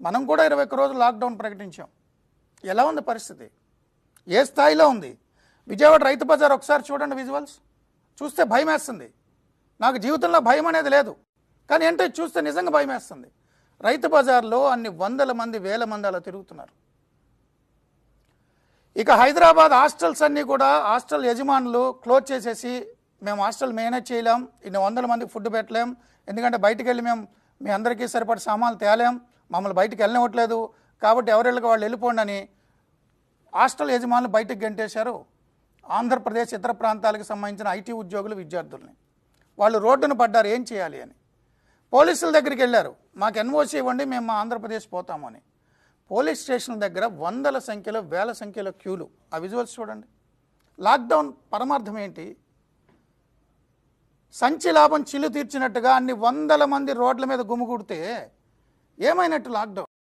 మనం కూడా ఇరవై ఒక్క రోజులు లాక్డౌన్ ప్రకటించాం ఎలా ఉంది పరిస్థితి ఏ స్థాయిలో ఉంది విజయవాడ రైతు బజార్ ఒకసారి చూడండి విజువల్స్ చూస్తే భయం వేస్తుంది నాకు జీవితంలో భయం అనేది లేదు కానీ ఏంటో ఇది చూస్తే నిజంగా భయం వేస్తుంది రైతు బజార్లో అన్ని వందల మంది వేల మంది అలా తిరుగుతున్నారు ఇక హైదరాబాద్ హాస్టల్స్ అన్నీ కూడా హాస్టల్ యజమానులు క్లోజ్ చేసేసి మేము హాస్టల్ మేనేజ్ చేయలేం ఇన్ని వందల మందికి ఫుడ్ పెట్టలేం ఎందుకంటే బయటికి వెళ్ళి మేము మీ అందరికీ సరిపడి సామాన్లు తేలేం మమ్మల్ని బయటికి వెళ్ళనివ్వట్లేదు కాబట్టి ఎవరిళ్ళకి వాళ్ళు వెళ్ళిపోండి అని హాస్టల్ యజమానులు బయటకు గంటేశారు ఆంధ్రప్రదేశ్ ఇతర ప్రాంతాలకు సంబంధించిన ఐటీ ఉద్యోగులు విద్యార్థుల్ని వాళ్ళు రోడ్డును పడ్డారు ఏం చేయాలి అని పోలీసుల దగ్గరికి వెళ్ళారు మాకు ఎన్ఓసి ఇవ్వండి మేము మా ఆంధ్రప్రదేశ్ పోతాము అని పోలీస్ స్టేషన్ దగ్గర వందల సంఖ్యలో వేల సంఖ్యలో క్యూలు ఆ విజువల్స్ చూడండి లాక్డౌన్ పరమార్థం ఏంటి సంచి లాభం చిల్లు తీర్చినట్టుగా అన్ని వందల మంది రోడ్ల మీద గుమిగూడితే ఏమైనట్టు లాక్డౌన్